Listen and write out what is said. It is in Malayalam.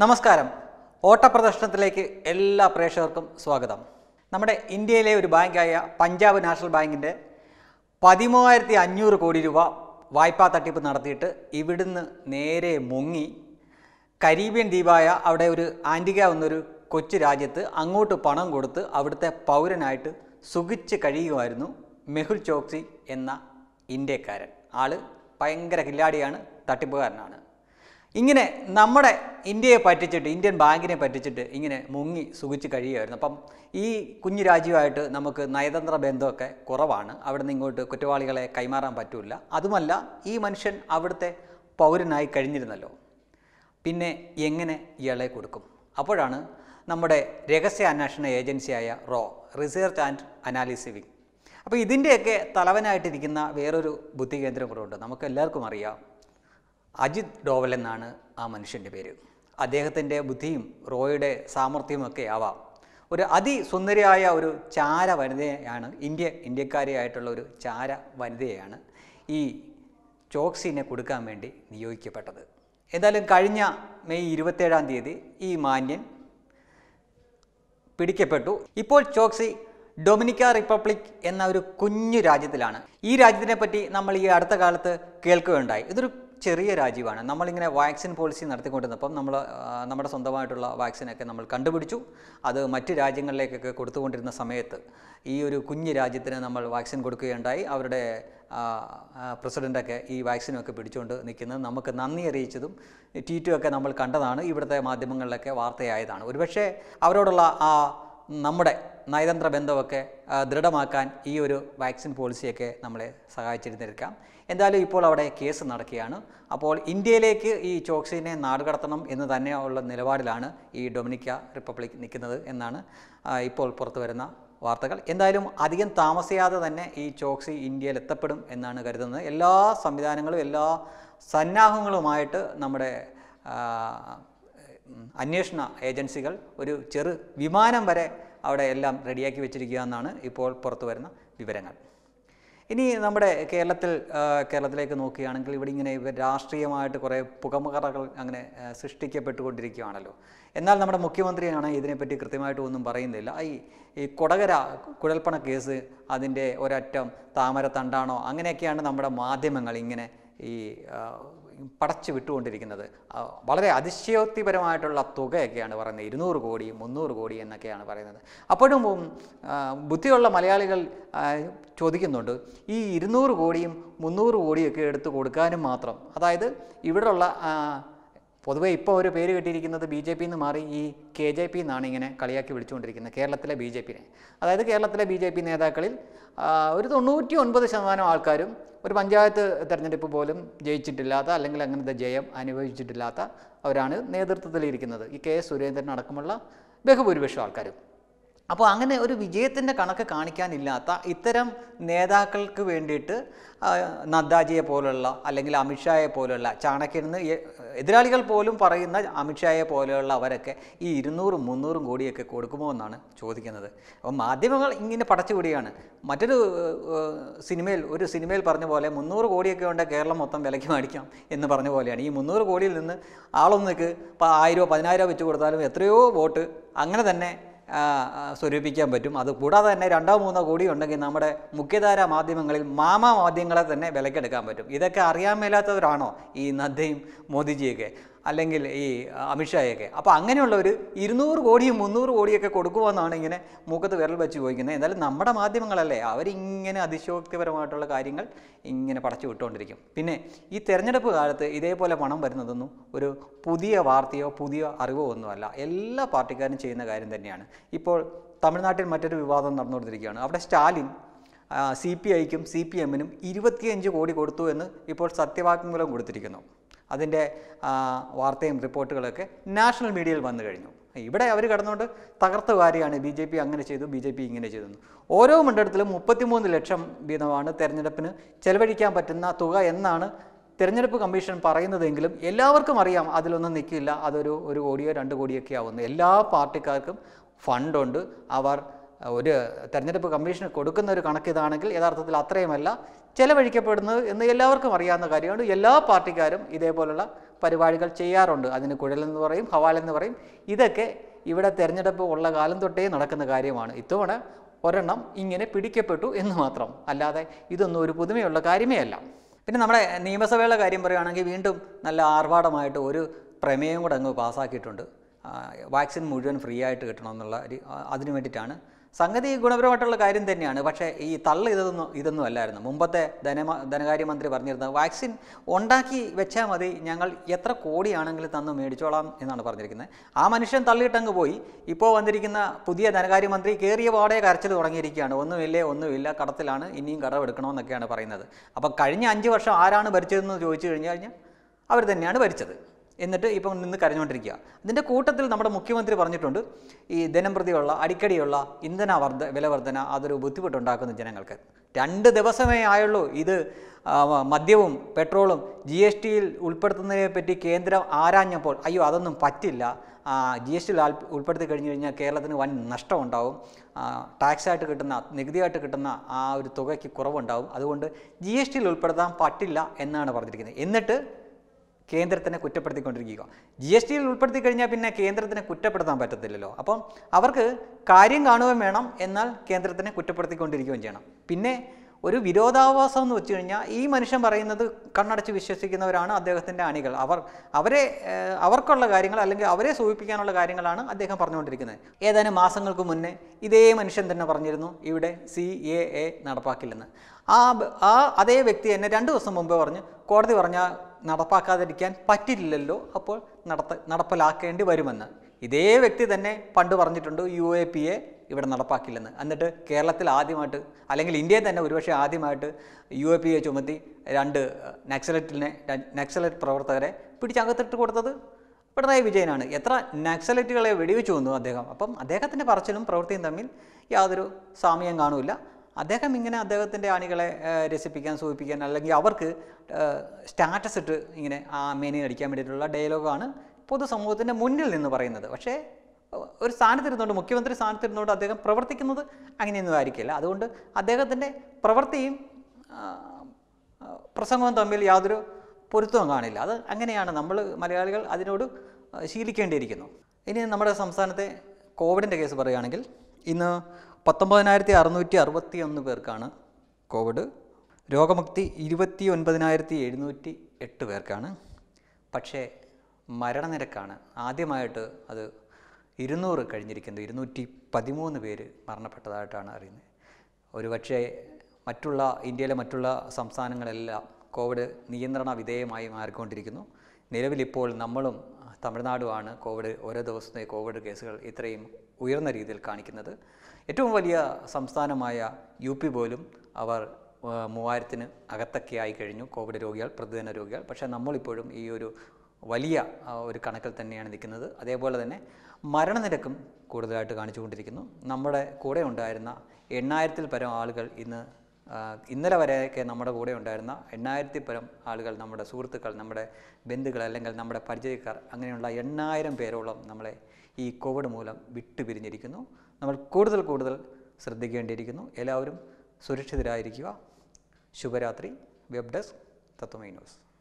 നമസ്കാരം ഓട്ടപ്രദർശനത്തിലേക്ക് എല്ലാ പ്രേക്ഷകർക്കും സ്വാഗതം നമ്മുടെ ഇന്ത്യയിലെ ഒരു ബാങ്കായ പഞ്ചാബ് നാഷണൽ ബാങ്കിൻ്റെ പതിമൂവായിരത്തി അഞ്ഞൂറ് കോടി രൂപ വായ്പാ തട്ടിപ്പ് നടത്തിയിട്ട് ഇവിടുന്ന് നേരെ മുങ്ങി കരീബിയൻ ദ്വീപായ അവിടെ ഒരു ആൻറ്റിഗ എന്നൊരു കൊച്ചു രാജ്യത്ത് അങ്ങോട്ട് പണം കൊടുത്ത് അവിടുത്തെ പൗരനായിട്ട് സുഖിച്ച് കഴിയുമായിരുന്നു മെഹുൽ ചോക്സി എന്ന ഇന്ത്യക്കാരൻ ആള് ഭയങ്കര കില്ലാടിയാണ് തട്ടിപ്പുകാരനാണ് ഇങ്ങനെ നമ്മുടെ ഇന്ത്യയെ പറ്റിച്ചിട്ട് ഇന്ത്യൻ ബാങ്കിനെ പറ്റിച്ചിട്ട് ഇങ്ങനെ മുങ്ങി സുഖിച്ച് കഴിയുമായിരുന്നു അപ്പം ഈ കുഞ്ഞു രാജ്യമായിട്ട് നമുക്ക് നയതന്ത്ര ബന്ധമൊക്കെ കുറവാണ് അവിടുന്ന് ഇങ്ങോട്ട് കുറ്റവാളികളെ കൈമാറാൻ പറ്റില്ല അതുമല്ല ഈ മനുഷ്യൻ അവിടുത്തെ പൗരനായി കഴിഞ്ഞിരുന്നല്ലോ പിന്നെ എങ്ങനെ ഇയാളെ കൊടുക്കും അപ്പോഴാണ് നമ്മുടെ രഹസ്യ അന്വേഷണ ഏജൻസിയായ റോ റിസർച്ച് ആൻഡ് അനാലിസിസ് വിങ് അപ്പോൾ ഇതിൻ്റെയൊക്കെ തലവനായിട്ടിരിക്കുന്ന വേറൊരു ബുദ്ധി കേന്ദ്രം കൂടെ ഉണ്ട് നമുക്ക് എല്ലാവർക്കും അറിയാം അജിത് ഡോവൽ എന്നാണ് ആ മനുഷ്യൻ്റെ പേര് അദ്ദേഹത്തിൻ്റെ ബുദ്ധിയും റോയുടെ സാമർഥ്യമൊക്കെ ആവാം ഒരു അതിസുന്ദരിയായ ഒരു ചാര വനിതയാണ് ഇന്ത്യ ഇന്ത്യക്കാരിയായിട്ടുള്ള ഒരു ചാര വനിതയാണ് ഈ ചോക്സിനെ കൊടുക്കാൻ വേണ്ടി നിയോഗിക്കപ്പെട്ടത് എന്തായാലും കഴിഞ്ഞ മെയ് ഇരുപത്തേഴാം തീയതി ഈ മാന്യൻ പിടിക്കപ്പെട്ടു ഇപ്പോൾ ചോക്സി ഡൊമിനിക്ക റിപ്പബ്ലിക് എന്ന ഒരു കുഞ്ഞു രാജ്യത്തിലാണ് ഈ രാജ്യത്തിനെ പറ്റി നമ്മൾ ഈ അടുത്ത കാലത്ത് കേൾക്കുകയുണ്ടായി ഇതൊരു ചെറിയ രാജ്യമാണ് നമ്മളിങ്ങനെ വാക്സിൻ പോളിസി നടത്തിക്കൊണ്ടിരുന്നപ്പം നമ്മൾ ആ, നമ്മുടെ സ്വന്തമായിട്ടുള്ള വാക്സിനൊക്കെ നമ്മൾ കണ്ടുപിടിച്ചു അത് മറ്റ് രാജ്യങ്ങളിലേക്കൊക്കെ കൊടുത്തുകൊണ്ടിരുന്ന സമയത്ത് ഈ ഒരു കുഞ്ഞു രാജ്യത്തിന് നമ്മൾ വാക്സിൻ കൊടുക്കുകയുണ്ടായി അവരുടെ ആ, ആ, പ്രസിഡൻ്റൊക്കെ ഈ വാക്സിനൊക്കെ പിടിച്ചുകൊണ്ട് നിൽക്കുന്നത് നമുക്ക് നന്ദി അറിയിച്ചതും ട്വീറ്റുമൊക്കെ നമ്മൾ കണ്ടതാണ് ഇവിടുത്തെ മാധ്യമങ്ങളിലൊക്കെ വാർത്തയായതാണ് ഒരുപക്ഷെ അവരോടുള്ള ആ നമ്മുടെ നയതന്ത്ര ബന്ധമൊക്കെ ആ, ദൃഢമാക്കാൻ ഈ ഒരു വാക്സിൻ പോളിസിയൊക്കെ നമ്മളെ സഹായിച്ചിരുന്നിരിക്കാം എന്തായാലും ഇപ്പോൾ അവിടെ കേസ് നടക്കുകയാണ് അപ്പോൾ ഇന്ത്യയിലേക്ക് ഈ ചോക്സിനെ നാടുകടത്തണം എന്ന് തന്നെയുള്ള നിലപാടിലാണ് ഈ ഡൊമിനിക്ക റിപ്പബ്ലിക് നിൽക്കുന്നത് എന്നാണ് ആ, ഇപ്പോൾ പുറത്തു വരുന്ന വാർത്തകൾ എന്തായാലും അധികം താമസിയാതെ തന്നെ ഈ ചോക്സി ഇന്ത്യയിൽ എത്തപ്പെടും എന്നാണ് കരുതുന്നത് എല്ലാ സംവിധാനങ്ങളും എല്ലാ സന്നാഹങ്ങളുമായിട്ട് നമ്മുടെ ആ, ഉം, അന്വേഷണ ഏജൻസികൾ ഒരു ചെറു വിമാനം വരെ അവിടെ എല്ലാം റെഡിയാക്കി വെച്ചിരിക്കുക എന്നാണ് ഇപ്പോൾ പുറത്തു വരുന്ന വിവരങ്ങൾ ഇനി നമ്മുടെ കേരളത്തിൽ ആ, കേരളത്തിലേക്ക് നോക്കുകയാണെങ്കിൽ ഇവിടെ ഇങ്ങനെ ഇവർ രാഷ്ട്രീയമായിട്ട് കുറേ പുകമറകൾ അങ്ങനെ ആ, സൃഷ്ടിക്കപ്പെട്ടുകൊണ്ടിരിക്കുകയാണല്ലോ എന്നാൽ നമ്മുടെ മുഖ്യമന്ത്രിയാണ് ഇതിനെപ്പറ്റി കൃത്യമായിട്ട് ഒന്നും പറയുന്നില്ല ഈ ഈ കൊടകര കുഴൽപ്പണ കേസ് അതിൻ്റെ ഒരറ്റം താമര തണ്ടാണോ അങ്ങനെയൊക്കെയാണ് നമ്മുടെ മാധ്യമങ്ങൾ ഇങ്ങനെ ഈ ആ, പടച്ചു വിട്ടുകൊണ്ടിരിക്കുന്നത് ആ, വളരെ അതിശയോക്തിപരമായിട്ടുള്ള തുകയൊക്കെയാണ് പറയുന്നത് ഇരുന്നൂറ് കോടി മുന്നൂറ് കോടി എന്നൊക്കെയാണ് പറയുന്നത് അപ്പോഴും ഉം, ആ, ബുദ്ധിയുള്ള മലയാളികൾ ആ, ചോദിക്കുന്നുണ്ട് ഈ ഇരുന്നൂറ് കോടിയും മുന്നൂറ് കോടിയൊക്കെ എടുത്ത് കൊടുക്കാനും മാത്രം അതായത് ഇവിടെയുള്ള ആ, പൊതുവേ ഇപ്പോൾ ഒരു പേര് കിട്ടിയിരിക്കുന്നത് ബി ജെ പി എന്ന് മാറി ഈ കെ ജെ പി എന്നാണ് ഇങ്ങനെ കളിയാക്കി വിളിച്ചുകൊണ്ടിരിക്കുന്നത് കേരളത്തിലെ ബി ജെ പിനെ അതായത് കേരളത്തിലെ ബി ജെ പി നേതാക്കളിൽ ആ, ഒരു തൊണ്ണൂറ്റി ഒൻപത് ശതമാനം ആൾക്കാരും ഒരു പഞ്ചായത്ത് തെരഞ്ഞെടുപ്പ് പോലും ജയിച്ചിട്ടില്ലാത്ത അല്ലെങ്കിൽ അങ്ങനത്തെ ജയം അനുഭവിച്ചിട്ടില്ലാത്ത അവരാണ് നേതൃത്വത്തിലിരിക്കുന്നത് ഈ കെ എസ് സുരേന്ദ്രൻ അടക്കമുള്ള ബഹുഭൂരിപക്ഷം ആൾക്കാരും അപ്പോൾ അങ്ങനെ ഒരു വിജയത്തിൻ്റെ കണക്ക് കാണിക്കാനില്ലാത്ത ഇത്തരം നേതാക്കൾക്ക് വേണ്ടിയിട്ട് ആ, നദ്ദാജിയെ പോലുള്ള അല്ലെങ്കിൽ അമിത്ഷായെ പോലുള്ള ചാണക്യനെന്ന് എ- എതിരാളികൾ പോലും പറയുന്ന അമിത്ഷായെ പോലെയുള്ള അവരൊക്കെ ഈ ഇരുന്നൂറും മുന്നൂറും കോടിയൊക്കെ കൊടുക്കുമോ എന്നാണ് ചോദിക്കുന്നത് അപ്പോൾ മാധ്യമങ്ങൾ ഇങ്ങനെ പടച്ചുപിടിയാണ് മറ്റൊരു ഏഹ്, സിനിമയിൽ ഒരു സിനിമയിൽ പറഞ്ഞ പോലെ മുന്നൂറ് കോടിയൊക്കെ ഉണ്ട് കേരളം മൊത്തം വിലയ്ക്ക് മേടിക്കാം എന്ന് പറഞ്ഞ പോലെയാണ് ഈ മുന്നൂറ് കോടിയിൽ നിന്ന് ആളൊന്നിക്ക് ഇപ്പോൾ ആയിരോ പതിനായിരോ വെച്ച് കൊടുത്താലും എത്രയോ വോട്ട് അങ്ങനെ തന്നെ ആ, ആ, സ്വരൂപിക്കാൻ പറ്റും അത് കൂടാതെ തന്നെ രണ്ടോ മൂന്നോ കോടി ഉണ്ടെങ്കിൽ നമ്മുടെ മുഖ്യധാര മാധ്യമങ്ങളിൽ മാമ മാധ്യമങ്ങളെ തന്നെ വിലക്കെടുക്കാൻ പറ്റും ഇതൊക്കെ അറിയാൻ മേലാത്തവരാണോ ഈ നദ്ദയും മോദിജിയൊക്കെ അല്ലെങ്കിൽ ഈ അമിത്ഷായൊക്കെ അപ്പോൾ അങ്ങനെയുള്ളവർ ഇരുന്നൂറ് കോടിയും മുന്നൂറ് കോടിയൊക്കെ കൊടുക്കുമെന്നാണ് ഇങ്ങനെ മൂക്കത്ത് വിരൽ വെച്ച് ചോദിക്കുന്നത് എന്തായാലും നമ്മുടെ മാധ്യമങ്ങളല്ലേ അവരിങ്ങനെ അതിശോക്തിപരമായിട്ടുള്ള കാര്യങ്ങൾ ഇങ്ങനെ പടച്ചു വിട്ടുകൊണ്ടിരിക്കും പിന്നെ ഈ തെരഞ്ഞെടുപ്പ് കാലത്ത് ഇതേപോലെ പണം വരുന്നതൊന്നും ഒരു പുതിയ വാർത്തയോ പുതിയ അറിവോ ഒന്നുമല്ല എല്ലാ പാർട്ടിക്കാരും ചെയ്യുന്ന കാര്യം തന്നെയാണ് ഇപ്പോൾ തമിഴ്നാട്ടിൽ മറ്റൊരു വിവാദം നടന്നുകൊണ്ടിരിക്കുകയാണ് അവിടെ സ്റ്റാലിൻ സി പി ഐക്കും സി പി എമ്മിനും ഇരുപത്തിയഞ്ച് കോടി കൊടുത്തു എന്ന് ഇപ്പോൾ സത്യവാങ്മൂലം കൊടുത്തിരിക്കുന്നു അതിൻ്റെ ആ, വാർത്തയും റിപ്പോർട്ടുകളൊക്കെ നാഷണൽ മീഡിയയിൽ വന്നു കഴിഞ്ഞു ഇവിടെ അവർ കടന്നുകൊണ്ട് തകർത്ത കാര്യമാണ് ബി ജെ പി അങ്ങനെ ചെയ്തു ബി ജെ പി ഇങ്ങനെ ചെയ്തു എന്ന്. ഓരോ മണ്ഡലത്തിലും മുപ്പത്തിമൂന്ന് ലക്ഷം വീതമാണ് തെരഞ്ഞെടുപ്പിന് ചെലവഴിക്കാൻ പറ്റുന്ന തുക എന്നാണ് തിരഞ്ഞെടുപ്പ് കമ്മീഷൻ പറയുന്നതെങ്കിലും എല്ലാവർക്കും അറിയാം അതിലൊന്നും നിൽക്കില്ല അതൊരു ഒരു കോടിയോ രണ്ട് കോടിയൊക്കെ ആവുന്നു എല്ലാ പാർട്ടിക്കാർക്കും ഫണ്ടുണ്ട് അവർ ഒരു തെരഞ്ഞെടുപ്പ് കമ്മീഷന് കൊടുക്കുന്ന ഒരു കണക്ക് ഇതാണെങ്കിൽ യഥാർത്ഥത്തിൽ അത്രയുമല്ല ചെലവഴിക്കപ്പെടുന്നത് എന്ന് എല്ലാവർക്കും അറിയാവുന്ന കാര്യമാണ് എല്ലാ പാർട്ടിക്കാരും ഇതേപോലുള്ള പരിപാടികൾ ചെയ്യാറുണ്ട് അതിന് കുഴലെന്ന് പറയും ഹവാലെന്ന് പറയും ഇതൊക്കെ ഇവിടെ തെരഞ്ഞെടുപ്പ് ഉള്ള കാലം തൊട്ടേ നടക്കുന്ന കാര്യമാണ് ഇത്തവണ ഒരെണ്ണം ഇങ്ങനെ പിടിക്കപ്പെട്ടു എന്ന് മാത്രം അല്ലാതെ ഇതൊന്നും ഒരു പുതുമയുള്ള കാര്യമേ അല്ല പിന്നെ നമ്മുടെ നിയമസഭയുടെ കാര്യം പറയുകയാണെങ്കിൽ വീണ്ടും നല്ല ആർഭാടമായിട്ട് ഒരു പ്രമേയം കൂടെ അങ്ങ് പാസ്സാക്കിയിട്ടുണ്ട് ആ, വാക്സിൻ മുഴുവൻ ഫ്രീ ആയിട്ട് കിട്ടണമെന്നുള്ള ഒരു ആ, അതിനു വേണ്ടിയിട്ടാണ് സംഗതി ഗുണപരമായിട്ടുള്ള കാര്യം തന്നെയാണ് പക്ഷേ ഈ തള്ള് ഇതൊന്നും ഇതൊന്നും അല്ലായിരുന്നു മുമ്പത്തെ ധനമ ധനകാര്യമന്ത്രി പറഞ്ഞിരുന്നത് വാക്സിൻ ഉണ്ടാക്കി വെച്ചാൽ മതി ഞങ്ങൾ എത്ര കോടിയാണെങ്കിലും തന്ന് മേടിച്ചോളാം എന്നാണ് പറഞ്ഞിരിക്കുന്നത് ആ മനുഷ്യൻ തള്ളിയിട്ടങ്ങ് പോയി ഇപ്പോൾ വന്നിരിക്കുന്ന പുതിയ ധനകാര്യമന്ത്രി കയറിയ പാടെ കരച്ചിൽ തുടങ്ങിയിരിക്കുകയാണ് ഒന്നുമില്ലേ ഒന്നുമില്ല കടത്തിലാണ് ഇനിയും കടമെടുക്കണമെന്നൊക്കെയാണ് പറയുന്നത് അപ്പോൾ കഴിഞ്ഞ അഞ്ച് വർഷം ആരാണ് ഭരിച്ചതെന്ന് ചോദിച്ചു കഴിഞ്ഞു കഴിഞ്ഞാൽ അവർ തന്നെയാണ് ഭരിച്ചത് എന്നിട്ട് ഇപ്പം നിന്ന് കരഞ്ഞുകൊണ്ടിരിക്കുക ഇതിൻ്റെ കൂട്ടത്തിൽ നമ്മുടെ മുഖ്യമന്ത്രി പറഞ്ഞിട്ടുണ്ട് ഈ ദിനം പ്രതിയുള്ള അടിക്കടിയുള്ള ഇന്ധന വർദ്ധ വില വർധന അതൊരു ബുദ്ധിമുട്ടുണ്ടാക്കുന്നു ജനങ്ങൾക്ക് രണ്ട് ദിവസമേ ആയുള്ളൂ ഇത് ആ, മദ്യവും പെട്രോളും ജി എസ് ടിയിൽ ഉൾപ്പെടുത്തുന്നതിനെ പറ്റി കേന്ദ്രം ആരാഞ്ഞപ്പോൾ അയ്യോ അതൊന്നും പറ്റില്ല ജി എസ് ടിയിൽ ഉൾപ്പെടുത്തി കഴിഞ്ഞു കഴിഞ്ഞാൽ കേരളത്തിന് വൻ നഷ്ടം ഉണ്ടാവും ടാക്സായിട്ട് കിട്ടുന്ന നികുതിയായിട്ട് കിട്ടുന്ന ആ ഒരു തുകയ്ക്ക് കുറവുണ്ടാവും അതുകൊണ്ട് ജി എസ് ടിയിൽ ഉൾപ്പെടുത്താൻ പറ്റില്ല എന്നാണ് പറഞ്ഞിരിക്കുന്നത് എന്നിട്ട് കേന്ദ്രത്തിനെ കുറ്റപ്പെടുത്തിക്കൊണ്ടിരിക്കുക ജി എസ് ടിയിൽ ഉൾപ്പെടുത്തി കഴിഞ്ഞാൽ പിന്നെ കേന്ദ്രത്തിനെ കുറ്റപ്പെടുത്താൻ പറ്റത്തില്ലല്ലോ അപ്പം അവർക്ക് കാര്യം കാണുകയും വേണം എന്നാൽ കേന്ദ്രത്തിനെ കുറ്റപ്പെടുത്തിക്കൊണ്ടിരിക്കുകയും ചെയ്യണം പിന്നെ ഒരു വിരോധാഭാസം എന്ന് വെച്ച് കഴിഞ്ഞാൽ ഈ മനുഷ്യൻ പറയുന്നത് കണ്ണടച്ച് വിശ്വസിക്കുന്നവരാണ് അദ്ദേഹത്തിൻ്റെ അണികൾ അവർ അവരെ ഏഹ്, അവർക്കുള്ള കാര്യങ്ങൾ അല്ലെങ്കിൽ അവരെ സൂചിപ്പിക്കാനുള്ള കാര്യങ്ങളാണ് അദ്ദേഹം പറഞ്ഞുകൊണ്ടിരിക്കുന്നത് ഏതാനും മാസങ്ങൾക്ക് മുന്നേ ഇതേ മനുഷ്യൻ തന്നെ പറഞ്ഞിരുന്നു ഇവിടെ സി എ എ നടപ്പാക്കില്ലെന്ന് ആ ബ- ആ അതേ വ്യക്തി തന്നെ രണ്ട് ദിവസം മുമ്പ് പറഞ്ഞു കോടതി പറഞ്ഞാൽ നടപ്പാക്കാതിരിക്കാൻ പറ്റില്ലല്ലോ അപ്പോൾ നടത്ത നടപ്പിലാക്കേണ്ടി വരുമെന്ന് ഇതേ വ്യക്തി തന്നെ പണ്ട് പറഞ്ഞിട്ടുണ്ട് യു എ പി എ ഇവിടെ നടപ്പാക്കില്ലെന്ന് എന്നിട്ട് കേരളത്തിൽ ആദ്യമായിട്ട് അല്ലെങ്കിൽ ഇന്ത്യയിൽ തന്നെ ഒരുപക്ഷെ ആദ്യമായിട്ട് യു എ പി എ ചുമത്തി രണ്ട് നക്സലറ്റിനെ നക്സലറ്റ് പ്രവർത്തകരെ പിടിച്ചകത്തിട്ട് കൊടുത്തത് പിണറായി വിജയനാണ് എത്ര നക്സലറ്റുകളെ വെടിവെച്ചു വന്നു അദ്ദേഹം അപ്പം അദ്ദേഹത്തിൻ്റെ പറച്ചിലും പ്രവൃത്തിയും തമ്മിൽ യാതൊരു സാമ്യം കാണൂല അദ്ദേഹം ഇങ്ങനെ അദ്ദേഹത്തിൻ്റെ അണികളെ ഏഹ്, രസിപ്പിക്കാൻ സൂചിപ്പിക്കാൻ അല്ലെങ്കിൽ അവർക്ക് സ്റ്റാറ്റസ് ഇട്ട് ഇങ്ങനെ ആ മേനി അടിക്കാൻ വേണ്ടിയിട്ടുള്ള ഡയലോഗാണ് പൊതുസമൂഹത്തിൻ്റെ മുന്നിൽ നിന്ന് പറയുന്നത് പക്ഷേ ഏഹ്, ഒരു സ്ഥാനത്തിരുന്നുകൊണ്ട് മുഖ്യമന്ത്രി സ്ഥാനത്തിരുന്നുകൊണ്ട് അദ്ദേഹം പ്രവർത്തിക്കുന്നത് അങ്ങനെയൊന്നും ആയിരിക്കില്ല അതുകൊണ്ട് അദ്ദേഹത്തിൻ്റെ പ്രവൃത്തിയും ആ, ആ, പ്രസംഗവും തമ്മിൽ യാതൊരു പൊരുത്തവും കാണില്ല അത് അങ്ങനെയാണ് നമ്മൾ മലയാളികൾ അതിനോട് ആ, ശീലിക്കേണ്ടിയിരിക്കുന്നു ഇനി നമ്മുടെ സംസ്ഥാനത്തെ കോവിഡിൻ്റെ കേസ് പറയുകയാണെങ്കിൽ ഇന്ന് പത്തൊമ്പതിനായിരത്തി അറുന്നൂറ്റി അറുപത്തി ഒന്ന് പേർക്കാണ് കോവിഡ് രോഗമുക്തി ഇരുപത്തി ഒൻപതിനായിരത്തി എഴുന്നൂറ്റി എട്ട് പേർക്കാണ് പക്ഷേ മരണനിരക്കാണ് ആദ്യമായിട്ട് അത് ഇരുന്നൂറ് കഴിഞ്ഞിരിക്കുന്നത് ഇരുന്നൂറ്റി പതിമൂന്ന് പേര് മരണപ്പെട്ടതായിട്ടാണ് അറിയുന്നത് ഒരുപക്ഷെ മറ്റുള്ള ഇന്ത്യയിലെ മറ്റുള്ള സംസ്ഥാനങ്ങളെല്ലാം കോവിഡ് നിയന്ത്രണ വിധേയമായി മാറിക്കൊണ്ടിരിക്കുന്നു നിലവിലിപ്പോൾ നമ്മളും തമിഴ്നാടുമാണ് കോവിഡ് ഓരോ ദിവസത്തെ കോവിഡ് കേസുകൾ ഇത്രയും ഉയർന്ന രീതിയിൽ കാണിക്കുന്നത് ഏറ്റവും വലിയ സംസ്ഥാനമായ യു പി പോലും അവർ ആ, മൂവായിരത്തിന് അകത്തൊക്കെ ആയി കഴിഞ്ഞു കോവിഡ് രോഗികൾ പ്രതിദിന രോഗികൾ പക്ഷേ നമ്മളിപ്പോഴും ഈ ഒരു വലിയ ആ, ഒരു കണക്കിൽ തന്നെയാണ് നിൽക്കുന്നത് അതേപോലെ തന്നെ മരണനിരക്കും കൂടുതലായിട്ട് കാണിച്ചുകൊണ്ടിരിക്കുന്നു നമ്മുടെ കൂടെ ഉണ്ടായിരുന്ന എണ്ണായിരത്തിൽ പരം ആളുകൾ ഇന്ന് ആ, ഇന്നലെ വരെയൊക്കെ നമ്മുടെ കൂടെ ഉണ്ടായിരുന്ന എണ്ണായിരത്തിൽ പരം ആളുകൾ നമ്മുടെ സുഹൃത്തുക്കൾ നമ്മുടെ ബന്ധുക്കൾ അല്ലെങ്കിൽ നമ്മുടെ പരിചയക്കാർ അങ്ങനെയുള്ള എണ്ണായിരം പേരോളം നമ്മളെ ഈ കോവിഡ് മൂലം വിട്ടുപിരിഞ്ഞിരിക്കുന്നു നമ്മൾ കൂടുതൽ കൂടുതൽ ശ്രദ്ധിക്കേണ്ടിയിരിക്കുന്നു എല്ലാവരും സുരക്ഷിതരായിരിക്കുക ശുഭരാത്രി വെബ് ഡെസ്ക് തത്വമൈ ന്യൂസ്